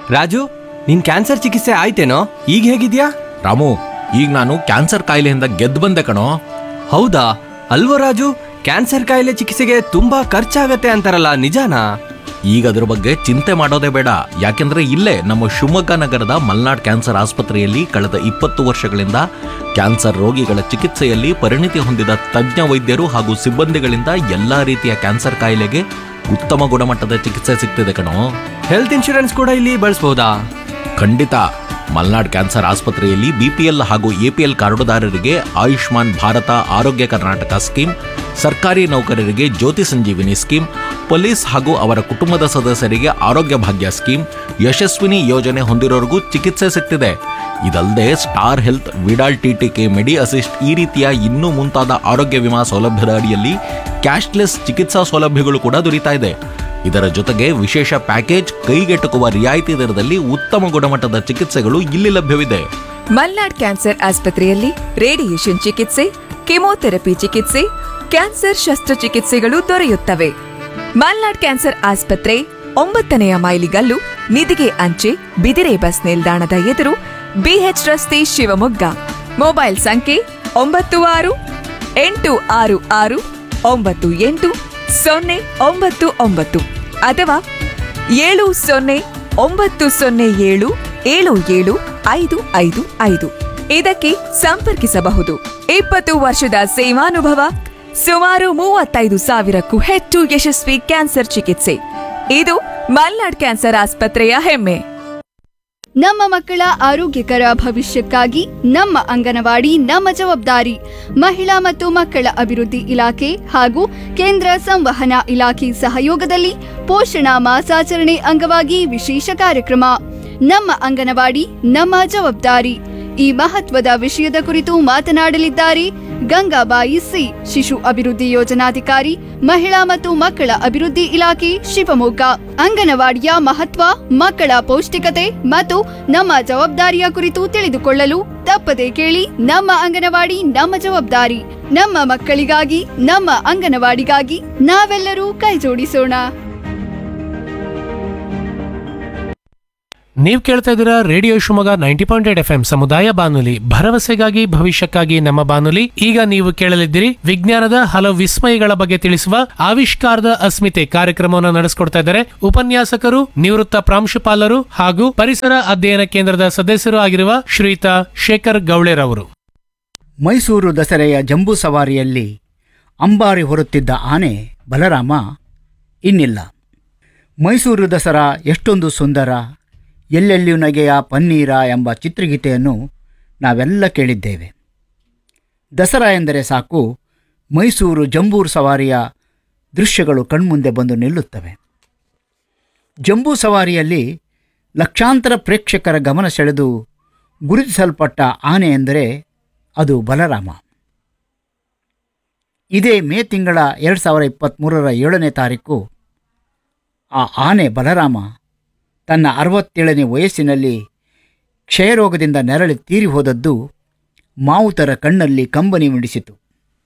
ರಾಜು ನಿನ್ ಕ್ಯಾನ್ಸರ್ ಚಿಕಿತ್ಸೆ ಆಯ್ತೇನೋ ಈಗ ಹೇಗಿದ್ಯಾ ರಾಮು ಈಗ ನಾನು ಕ್ಯಾನ್ಸರ್ ಕಾಯಿಲೆಯಿಂದ ಗೆದ್ದು ಬಂದೆ ಕಣೋ ಹೌದಾ ಅಲ್ವೋ ರಾಜು ಕ್ಯಾನ್ಸರ್ ಕಾಯಿಲೆ ಚಿಕಿತ್ಸೆಗೆ ತುಂಬಾ ಖರ್ಚಾಗತ್ತೆ ಅಂತಾರಲ್ಲ ನಿಜಾನಾ ಈಗ ಅದ್ರ ಬಗ್ಗೆ ಚಿಂತೆ ಮಾಡೋದೇ ಬೇಡ ಯಾಕೆಂದ್ರೆ ಇಲ್ಲೇ ನಮ್ಮ ಶಿವಮೊಗ್ಗ ನಗರದ ಮಲ್ನಾಡ್ ಕ್ಯಾನ್ಸರ್ ಆಸ್ಪತ್ರೆಯಲ್ಲಿ ಕಳೆದ ಇಪ್ಪತ್ತು ವರ್ಷಗಳಿಂದ ಕ್ಯಾನ್ಸರ್ ರೋಗಿಗಳ ಚಿಕಿತ್ಸೆಯಲ್ಲಿ ಪರಿಣಿತಿ ಹೊಂದಿದ ತಜ್ಞ ವೈದ್ಯರು ಹಾಗೂ ಸಿಬ್ಬಂದಿಗಳಿಂದ ಎಲ್ಲಾ ರೀತಿಯ ಕ್ಯಾನ್ಸರ್ ಕಾಯಿಲೆಗೆ ಉತ್ತಮ ಗುಣಮಟ್ಟದ ಚಿಕಿತ್ಸೆ ಸಿಗ್ತಿದೆ ಕಣೋ ಹೆಲ್ತ್ ಇನ್ಶೂರೆನ್ಸ್ ಕೂಡ ಇಲ್ಲಿ ಬಳಸ್ಬೋದಾ ಖಂಡಿತ ಮಲ್ನಾಡ್ ಕ್ಯಾನ್ಸರ್ ಆಸ್ಪತ್ರೆಯಲ್ಲಿ ಬಿಪಿಎಲ್ ಹಾಗೂ ಎಪಿಎಲ್ ಕಾರ್ಡುದಾರರಿಗೆ ಆಯುಷ್ಮಾನ್ ಭಾರತ ಆರೋಗ್ಯ ಕರ್ನಾಟಕ ಸ್ಕೀಮ್ ಸರ್ಕಾರಿ ನೌಕರರಿಗೆ ಜ್ಯೋತಿ ಸಂಜೀವಿನಿ ಸ್ಕೀಮ್ ಪೊಲೀಸ್ ಹಾಗೂ ಅವರ ಕುಟುಂಬದ ಸದಸ್ಯರಿಗೆ ಆರೋಗ್ಯ ಭಾಗ್ಯ ಸ್ಕೀಮ್ ಯಶಸ್ವಿನಿ ಯೋಜನೆ ಹೊಂದಿರೋರಿಗೂ ಚಿಕಿತ್ಸೆ ಸಿಗ್ತಿದೆ ಇದಲ್ಲದೆ star health Vidal T T K medi assist ಈ ರೀತಿಯ ಇನ್ನೂ ಮುಂತಾದ ಆರೋಗ್ಯ ವಿಮಾ ಸೌಲಭ್ಯದ ಅಡಿಯಲ್ಲಿ ಕ್ಯಾಶ್ಲೆಸ್ ಚಿಕಿತ್ಸಾ ಸೌಲಭ್ಯಗಳು ಕೂಡ ದೊರೀತಾ ಇದೆ ಇದರ ಜೊತೆಗೆ ವಿಶೇಷ ಪ್ಯಾಕೇಜ್ ಕೈಗೆಟುಕುವ ರಿಯಾಯಿತಿ ದರದಲ್ಲಿ ಉತ್ತಮ ಗುಣಮಟ್ಟದ ಚಿಕಿತ್ಸೆಗಳು ಇಲ್ಲಿ ಲಭ್ಯವಿದೆ ಮಲ್ನಾಡ್ ಕ್ಯಾನ್ಸರ್ ಆಸ್ಪತ್ರೆಯಲ್ಲಿ ರೇಡಿಯೇಷನ್ ಚಿಕಿತ್ಸೆ ಕೆಮೊಥೆರಪಿ ಚಿಕಿತ್ಸೆ ಕ್ಯಾನ್ಸರ್ ಶಸ್ತ್ರಚಿಕಿತ್ಸೆಗಳು ದೊರೆಯುತ್ತವೆ ಮಲ್ನಾಡ್ ಕ್ಯಾನ್ಸರ್ ಆಸ್ಪತ್ರೆ ಒಂಬತ್ತನೆಯ ಮೈಲಿಗಲ್ಲು ನಿಧಿಗೆ ಅಂಚೆ ಬಿದಿರೆ ಬಸ್ ನಿಲ್ದಾಣದ ಎದುರು ಬಿಎಚ್ ರಸ್ತೆ ಶಿವಮೊಗ್ಗ ಮೊಬೈಲ್ ಸಂಖ್ಯೆ ಒಂಬತ್ತು ಆರು ಎಂಟು ಆರು ಆರು ಒಂಬತ್ತು ಎಂಟು ಸೊನ್ನೆ ಒಂಬತ್ತು ಒಂಬತ್ತು ಅಥವಾ ಏಳು ಸೊನ್ನೆ ಒಂಬತ್ತು ಸೊನ್ನೆ ಏಳು ಏಳು ಏಳು ಐದು ಐದು ಐದು ಇದಕ್ಕೆ ಸಂಪರ್ಕಿಸಬಹುದು ಇಪ್ಪತ್ತು ವರ್ಷದ ಸೇವಾನುಭವ ಸುಮಾರು ಮೂವತ್ತೈದು ಸಾವಿರಕ್ಕೂ ಹೆಚ್ಚು ಯಶಸ್ವಿ ಕ್ಯಾನ್ಸರ್ ಚಿಕಿತ್ಸೆ ಇದು ಮಲ್ನಾಡ್ ಕ್ಯಾನ್ಸರ್ ಆಸ್ಪತ್ರೆಯ ಹೆಮ್ಮೆ ನಮ್ಮ ಮಕ್ಕಳ ಆರೋಗ್ಯಕರ ಭವಿಷ್ಯಕ್ಕಾಗಿ ನಮ್ಮ ಅಂಗನವಾಡಿ ನಮ್ಮ ಜವಾಬ್ದಾರಿ ಮಹಿಳಾ ಮತ್ತು ಮಕ್ಕಳ ಅಭಿವೃದ್ಧಿ ಇಲಾಖೆ ಹಾಗೂ ಕೇಂದ್ರ ಸಂವಹನ ಇಲಾಖೆ ಸಹಯೋಗದಲ್ಲಿ ಪೋಷಣಾ ಮಾಸಾಚರಣೆ ಅಂಗವಾಗಿ ವಿಶೇಷ ಕಾರ್ಯಕ್ರಮ ನಮ್ಮ ಅಂಗನವಾಡಿ ನಮ್ಮ ಜವಾಬ್ದಾರಿ ಈ ಮಹತ್ವದ ವಿಷಯದ ಕುರಿತು ಮಾತನಾಡಲಿದ್ದಾರೆ ಗಂಗಾಬಾಯಿ ಸಿ ಶಿಶು ಅಭಿವೃದ್ಧಿ ಯೋಜನಾಧಿಕಾರಿ ಮಹಿಳಾ ಮತ್ತು ಮಕ್ಕಳ ಅಭಿವೃದ್ಧಿ ಇಲಾಖೆ ಶಿವಮೊಗ್ಗ ಅಂಗನವಾಡಿಯ ಮಹತ್ವ ಮಕ್ಕಳ ಪೌಷ್ಟಿಕತೆ ಮತ್ತು ನಮ್ಮ ಜವಾಬ್ದಾರಿಯ ಕುರಿತು ತಿಳಿದುಕೊಳ್ಳಲು ತಪ್ಪದೆ ಕೇಳಿ ನಮ್ಮ ಅಂಗನವಾಡಿ ನಮ್ಮ ಜವಾಬ್ದಾರಿ ನಮ್ಮ ಮಕ್ಕಳಿಗಾಗಿ ನಮ್ಮ ಅಂಗನವಾಡಿಗಾಗಿ ನಾವೆಲ್ಲರೂ ಕೈಜೋಡಿಸೋಣ ನೀವು ಕೇಳ್ತಾ ಇದ್ದೀರಾ radio Shivamogga ninety point eight F M ಸಮುದಾಯ ಬಾನುಲಿ ಭರವಸೆಗಾಗಿ ಭವಿಷ್ಯಕ್ಕಾಗಿ ನಮ್ಮ ಬಾನುಲಿ ಈಗ ನೀವು ಕೇಳಲಿದ್ದೀರಿ ವಿಜ್ಞಾನದ ಹಲವು ವಿಸ್ಮಯಗಳ ಬಗ್ಗೆ ತಿಳಿಸುವ ಆವಿಷ್ಕಾರದ ಅಸ್ಮಿತೆ ಕಾರ್ಯಕ್ರಮವನ್ನು ನಡೆಸಿಕೊಡ್ತಾ ಇದ್ದಾರೆ ಉಪನ್ಯಾಸಕರು ನಿವೃತ್ತ ಪ್ರಾಂಶುಪಾಲರು ಹಾಗೂ ಪರಿಸರ ಅಧ್ಯಯನ ಕೇಂದ್ರದ ಸದಸ್ಯರು ಆಗಿರುವ ಶ್ರೀಯುತ ಶೇಖರ್ ಗೌಳೆರವರು ಮೈಸೂರು ದಸರೆಯ ಜಂಬೂ ಸವಾರಿಯಲ್ಲಿ ಅಂಬಾರಿ ಹೊರುತ್ತಿದ್ದ ಆನೆ ಬಲರಾಮ ಇನ್ನಿಲ್ಲ ಮೈಸೂರು ದಸರಾ ಎಷ್ಟೊಂದು ಸುಂದರ ಎಲ್ಲೆಲ್ಲಿಯೂ ನಗೆಯ ಪನ್ನೀರ ಎಂಬ ಚಿತ್ರಗೀತೆಯನ್ನು ನಾವೆಲ್ಲ ಕೇಳಿದ್ದೇವೆ ದಸರಾ ಎಂದರೆ ಸಾಕು ಮೈಸೂರು ಜಂಬೂರು ಸವಾರಿಯ ದೃಶ್ಯಗಳು ಕಣ್ಮುಂದೆ ಬಂದು ನಿಲ್ಲುತ್ತವೆ ಜಂಬೂ ಸವಾರಿಯಲ್ಲಿ ಲಕ್ಷಾಂತರ ಪ್ರೇಕ್ಷಕರ ಗಮನ ಸೆಳೆದು ಗುರುತಿಸಲ್ಪಟ್ಟ ಆನೆ ಎಂದರೆ ಅದು ಬಲರಾಮ ಇದೇ ಮೇ ತಿಂಗಳ ಎರಡು ಸಾವಿರ ಇಪ್ಪತ್ತ್ಮೂರರ ಏಳನೇ ತಾರೀಕು ಆ ಆನೆ ಬಲರಾಮ ತನ್ನ ಅರವತ್ತೇಳನೇ ವಯಸ್ಸಿನಲ್ಲಿ ಕ್ಷಯರೋಗದಿಂದ ನೆರಳಿ ತೀರಿ ಹೋದದ್ದು ಮಾವುತರ ಕಣ್ಣಲ್ಲಿ ಕಂಬನಿ ಮಿಡಿಸಿತು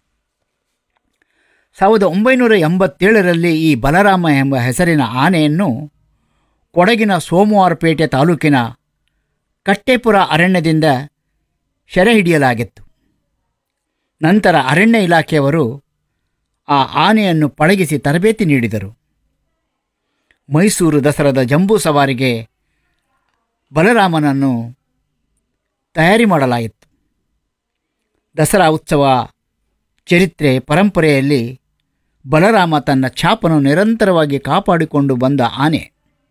ಸಾವಿರದ ಒಂಬೈನೂರ ಎಂಬತ್ತೇಳರಲ್ಲಿ ಈ ಬಲರಾಮ ಎಂಬ ಹೆಸರಿನ ಆನೆಯನ್ನು ಕೊಡಗಿನ ಸೋಮವಾರಪೇಟೆ ತಾಲೂಕಿನ ಕಟ್ಟೆಪುರ ಅರಣ್ಯದಿಂದ ಸೆರೆ ಹಿಡಿಯಲಾಗಿತ್ತು ನಂತರ ಅರಣ್ಯ ಇಲಾಖೆಯವರು ಆ ಆನೆಯನ್ನು ಪಳಗಿಸಿ ತರಬೇತಿ ನೀಡಿದರು ಮೈಸೂರು ದಸರಾದ ಜಂಬೂ ಸವಾರಿಗೆ ಬಲರಾಮನನ್ನು ತಯಾರಿ ಮಾಡಲಾಯಿತು ದಸರಾ ಉತ್ಸವ ಚರಿತ್ರೆ ಪರಂಪರೆಯಲ್ಲಿ ಬಲರಾಮ ತನ್ನ ಛಾಪನ್ನು ನಿರಂತರವಾಗಿ ಕಾಪಾಡಿಕೊಂಡು ಬಂದ ಆನೆ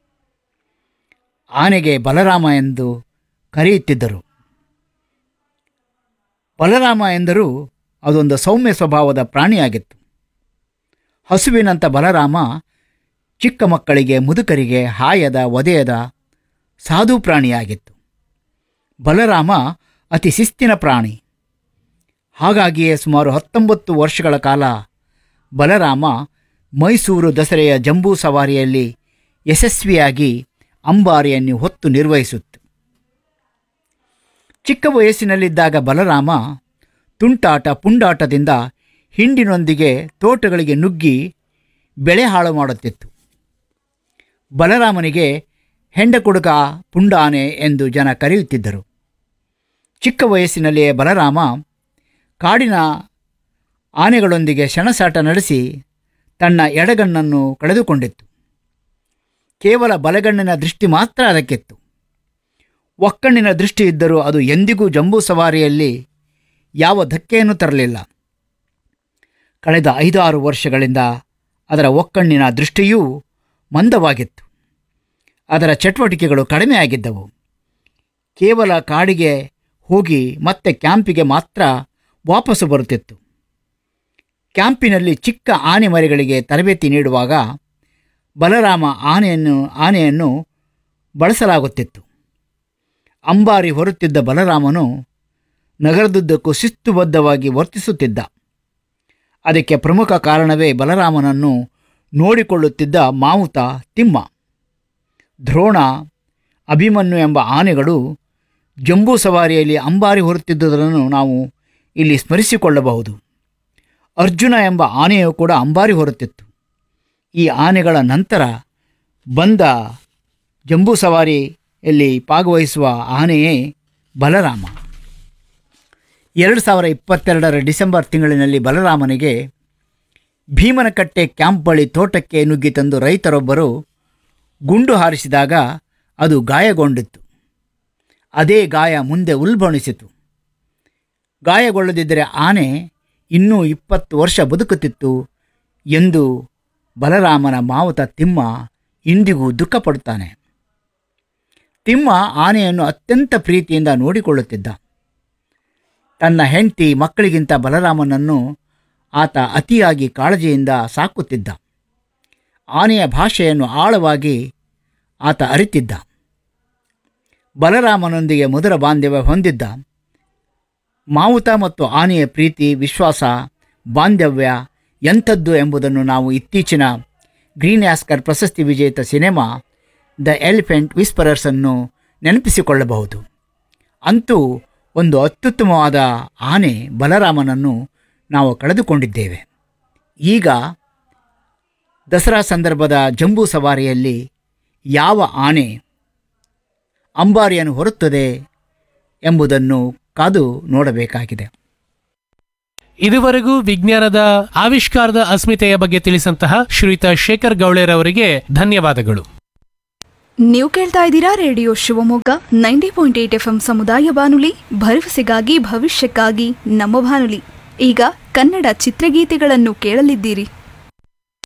ಆನೆಗೆ ಬಲರಾಮ ಎಂದು ಕರೆಯುತ್ತಿದ್ದರು ಬಲರಾಮ ಎಂದರೂ ಅದೊಂದು ಸೌಮ್ಯ ಸ್ವಭಾವದ ಪ್ರಾಣಿಯಾಗಿತ್ತು ಹಸುವಿನಂಥ ಬಲರಾಮ ಚಿಕ್ಕ ಮಕ್ಕಳಿಗೆ ಮುದುಕರಿಗೆ ಹಾಯದ ಒದೆಯದ ಸಾಧು ಪ್ರಾಣಿಯಾಗಿತ್ತು ಬಲರಾಮ ಅತಿ ಶಿಸ್ತಿನ ಪ್ರಾಣಿ ಹಾಗಾಗಿಯೇ ಸುಮಾರು ಹತ್ತೊಂಬತ್ತು ವರ್ಷಗಳ ಕಾಲ ಬಲರಾಮ ಮೈಸೂರು ದಸರೆಯ ಜಂಬೂ ಸವಾರಿಯಲ್ಲಿ ಯಶಸ್ವಿಯಾಗಿ ಅಂಬಾರಿಯನ್ನು ಹೊತ್ತು ನಿರ್ವಹಿಸುತ್ತು ಚಿಕ್ಕ ವಯಸ್ಸಿನಲ್ಲಿದ್ದಾಗ ಬಲರಾಮ ತುಂಟಾಟ ಪುಂಡಾಟದಿಂದ ಹಿಂಡಿನೊಂದಿಗೆ ತೋಟಗಳಿಗೆ ನುಗ್ಗಿ ಬೆಳೆ ಹಾಳು ಮಾಡುತ್ತಿತ್ತು ಬಲರಾಮನಿಗೆ ಹೆಂಡಕುಡುಕ ಪುಂಡ ಆನೆ ಎಂದು ಜನ ಕರೆಯುತ್ತಿದ್ದರು ಚಿಕ್ಕ ವಯಸ್ಸಿನಲ್ಲಿಯೇ ಬಲರಾಮ ಕಾಡಿನ ಆನೆಗಳೊಂದಿಗೆ ಶಣಸಾಟ ನಡೆಸಿ ತನ್ನ ಎಡಗಣ್ಣನ್ನು ಕಳೆದುಕೊಂಡಿತ್ತು ಕೇವಲ ಬಲಗಣ್ಣಿನ ದೃಷ್ಟಿ ಮಾತ್ರ ಅದಕ್ಕಿತ್ತು ಒಕ್ಕಣ್ಣಿನ ದೃಷ್ಟಿ ಇದ್ದರೂ ಅದು ಎಂದಿಗೂ ಜಂಬೂ ಸವಾರಿಯಲ್ಲಿ ಯಾವ ಧಕ್ಕೆಯನ್ನು ತರಲಿಲ್ಲ ಕಳೆದ ಐದಾರು ವರ್ಷಗಳಿಂದ ಅದರ ಒಕ್ಕಣ್ಣಿನ ದೃಷ್ಟಿಯೂ ಮಂದವಾಗಿತ್ತು ಅದರ ಚಟುವಟಿಕೆಗಳು ಕಡಿಮೆಯಾಗಿದ್ದವು ಕೇವಲ ಕಾಡಿಗೆ ಹೋಗಿ ಮತ್ತೆ ಕ್ಯಾಂಪಿಗೆ ಮಾತ್ರ ವಾಪಸ್ಸು ಬರುತ್ತಿತ್ತು ಕ್ಯಾಂಪಿನಲ್ಲಿ ಚಿಕ್ಕ ಆನೆ ಮರಿಗಳಿಗೆ ತರಬೇತಿ ನೀಡುವಾಗ ಬಲರಾಮ ಆನೆಯನ್ನು ಆನೆಯನ್ನು ಬಳಸಲಾಗುತ್ತಿತ್ತು ಅಂಬಾರಿ ಹೊರುತ್ತಿದ್ದ ಬಲರಾಮನು ನಗರದುದ್ದಕ್ಕೂ ಶಿಸ್ತುಬದ್ಧವಾಗಿ ವರ್ತಿಸುತ್ತಿದ್ದ ಅದಕ್ಕೆ ಪ್ರಮುಖ ಕಾರಣವೇ ಬಲರಾಮನನ್ನು ನೋಡಿಕೊಳ್ಳುತ್ತಿದ್ದ ಮಾವುತ ತಿಮ್ಮ ದ್ರೋಣ ಅಭಿಮನ್ಯು ಎಂಬ ಆನೆಗಳು ಜಂಬೂ ಸವಾರಿಯಲ್ಲಿ ಅಂಬಾರಿ ಹೊರುತ್ತಿದ್ದುದನ್ನು ನಾವು ಇಲ್ಲಿ ಸ್ಮರಿಸಿಕೊಳ್ಳಬಹುದು ಅರ್ಜುನ ಎಂಬ ಆನೆಯು ಕೂಡ ಅಂಬಾರಿ ಹೊರುತ್ತಿತ್ತು ಈ ಆನೆಗಳ ನಂತರ ಬಂದ ಜಂಬೂ ಸವಾರಿಯಲ್ಲಿ ಭಾಗವಹಿಸುವ ಆನೆಯೇ ಬಲರಾಮ ಎರಡು ಸಾವಿರ ಇಪ್ಪತ್ತೆರಡರ ಡಿಸೆಂಬರ್ ತಿಂಗಳಿನಲ್ಲಿ ಬಲರಾಮನಿಗೆ ಭೀಮನಕಟ್ಟೆ ಕ್ಯಾಂಪ್ ಬಳಿ ತೋಟಕ್ಕೆ ನುಗ್ಗಿ ತಂದು ರೈತರೊಬ್ಬರು ಗುಂಡು ಹಾರಿಸಿದಾಗ ಅದು ಗಾಯಗೊಂಡಿತ್ತು ಅದೇ ಗಾಯ ಮುಂದೆ ಉಲ್ಬಣಿಸಿತು ಗಾಯಗೊಳ್ಳದಿದ್ದರೆ ಆನೆ ಇನ್ನೂ ಇಪ್ಪತ್ತು ವರ್ಷ ಬದುಕುತ್ತಿತ್ತು ಎಂದು ಬಲರಾಮನ ಮಾವುತ ತಿಮ್ಮ ಇಂದಿಗೂ ದುಃಖಪಡುತ್ತಾನೆ ತಿಮ್ಮ ಆನೆಯನ್ನು ಅತ್ಯಂತ ಪ್ರೀತಿಯಿಂದ ನೋಡಿಕೊಳ್ಳುತ್ತಿದ್ದ ತನ್ನ ಹೆಂಡತಿ ಮಕ್ಕಳಿಗಿಂತ ಬಲರಾಮನನ್ನು ಆತ ಅತಿಯಾಗಿ ಕಾಳಜಿಯಿಂದ ಸಾಕುತ್ತಿದ್ದ ಆನೆಯ ಭಾಷೆಯನ್ನು ಆಳವಾಗಿ ಆತ ಅರಿತಿದ್ದ ಬಲರಾಮನೊಂದಿಗೆ ಮಧುರ ಬಾಂಧವ್ಯ ಹೊಂದಿದ್ದ ಮಾವುತ ಮತ್ತು ಆನೆಯ ಪ್ರೀತಿ ವಿಶ್ವಾಸ ಬಾಂಧವ್ಯ ಎಂಥದ್ದು ಎಂಬುದನ್ನು ನಾವು ಇತ್ತೀಚಿನ ಗ್ರೀನ್ ಆಸ್ಕರ್ ಪ್ರಶಸ್ತಿ ವಿಜೇತ ಸಿನೆಮಾ ದ ಎಲಿಫೆಂಟ್ ವಿಸ್ಪರರ್ಸ್ ಅನ್ನು ನೆನಪಿಸಿಕೊಳ್ಳಬಹುದು ಅಂತೂ ಒಂದು ಅತ್ಯುತ್ತಮವಾದ ಆನೆ ಬಲರಾಮನನ್ನು ನಾವು ಕಳೆದುಕೊಂಡಿದ್ದೇವೆ ಈಗ ದಸರಾ ಸಂದರ್ಭದ ಜಂಬೂ ಸವಾರಿಯಲ್ಲಿ ಯಾವ ಆನೆ ಅಂಬಾರಿಯನ್ನು ಹೊರುತ್ತದೆ ಎಂಬುದನ್ನು ಕಾದು ನೋಡಬೇಕಾಗಿದೆ ಇದುವರೆಗೂ ವಿಜ್ಞಾನದ ಆವಿಷ್ಕಾರದ ಅಸ್ಮಿತೆಯ ಬಗ್ಗೆ ತಿಳಿಸಂತಹ ಶ್ರೀಯುತ ಶೇಖರ್ ಗೌಳೇರ್ ಅವರಿಗೆ ಧನ್ಯವಾದಗಳು ನೀವು ಕೇಳ್ತಾ ಇದ್ದೀರಾ radio Shivamogga ninety point eight F M ಸಮುದಾಯ ಬಾನುಲಿ ಭರವಸೆಗಾಗಿ ಭವಿಷ್ಯಕ್ಕಾಗಿ ನಮ್ಮ ಬಾನುಲಿ ಈಗ ಕನ್ನಡ ಚಿತ್ರಗೀತೆಗಳನ್ನು ಕೇಳಲಿದ್ದೀರಿ